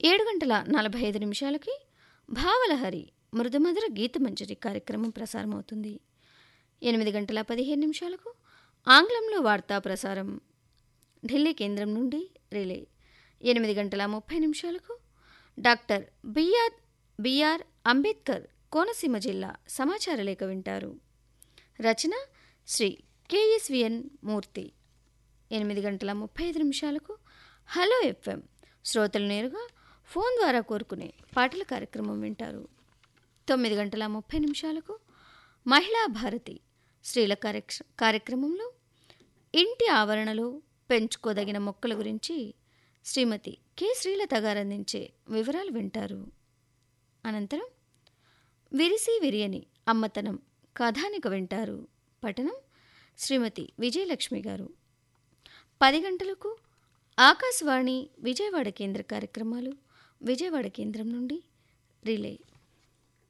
ఏడు గంటల నలభై ఐదు నిమిషాలకి భావలహరి మృదుమధుర గీతమంజరి కార్యక్రమం ప్రసారమవుతుంది ఎనిమిది గంటల పదిహేను నిమిషాలకు ఆంగ్లంలో వార్తా ప్రసారం ఢిల్లీ కేంద్రం నుండి రిలే ఎనిమిది గంటల ముప్పై నిమిషాలకు doctor B R B R Ambedkar Konaseema జిల్లా సమాచార లేఖ వింటారు రచన శ్రీ కేఎస్విఎన్ మూర్తి ఎనిమిది గంటల ముప్పై ఐదు నిమిషాలకు హలో ఎఫ్ఎం శ్రోతలు నేరుగా ఫోన్ ద్వారా కోరుకునే పాటల కార్యక్రమం వింటారు తొమ్మిది గంటల ముప్పై నిమిషాలకు మహిళా భారతి స్త్రీల కార్యక్ష కార్యక్రమంలో ఇంటి ఆవరణలో పెంచుకోదగిన మొక్కల గురించి శ్రీమతి కె శ్రీలత గారు అందించే వివరాలు వింటారు అనంతరం విరిసి విరియని అమ్మతనం కథానిక వింటారు పఠనం శ్రీమతి విజయలక్ష్మి గారు పది గంటలకు ఆకాశవాణి విజయవాడ కేంద్ర కార్యక్రమాలు విజయవాడ కేంద్రం నుండి రిలే